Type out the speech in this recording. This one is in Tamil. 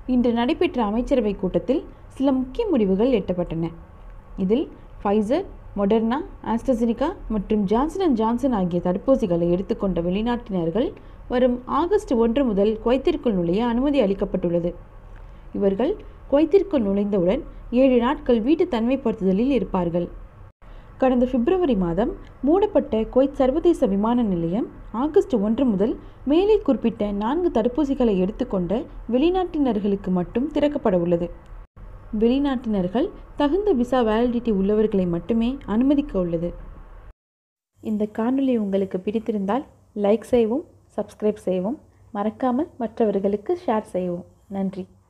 இன்று நடைபெற்ற அமைச்சரவை கூட்டத்தில் சில முக்கிய முடிவுகள் எட்டப்பட்டன இதில் ஃபைசர் மொடர்னா ஆஸ்ட்ரசினிகா மற்றும் ஜான்சன் அண்ட் ஜான்சன் ஆகிய தடுப்பூசிகளை எடுத்துக்கொண்ட வெளிநாட்டினர்கள் வரும் ஆகஸ்ட் ஒன்று முதல் குவைத்திற்குள் நுழைய அனுமதி அளிக்கப்பட்டுள்ளது இவர்கள் குவைத்திற்குள் நுழைந்தவுடன் ஏழு நாட்கள் வீட்டு தனிமைப்படுத்துதலில் இருப்பார்கள் கடந்த பிப்ரவரி மாதம் மூடப்பட்ட குவைத் சர்வதேச விமான நிலையம் ஆகஸ்ட் ஒன்று முதல் மேலே குறிப்பிட்ட நான்கு தடுப்பூசிகளை எடுத்துக்கொண்ட வெளிநாட்டினர்களுக்கு மட்டும் திறக்கப்பட உள்ளது வெளிநாட்டினர்கள் தகுந்த விசா வேலிடிட்டி உள்ளவர்களை மட்டுமே அனுமதிக்க உள்ளது இந்த காணொளி உங்களுக்கு பிடித்திருந்தால் லைக் செய்யவும் சப்ஸ்கிரைப் செய்யவும் மறக்காமல் மற்றவர்களுக்கு ஷேர் செய்யவும் நன்றி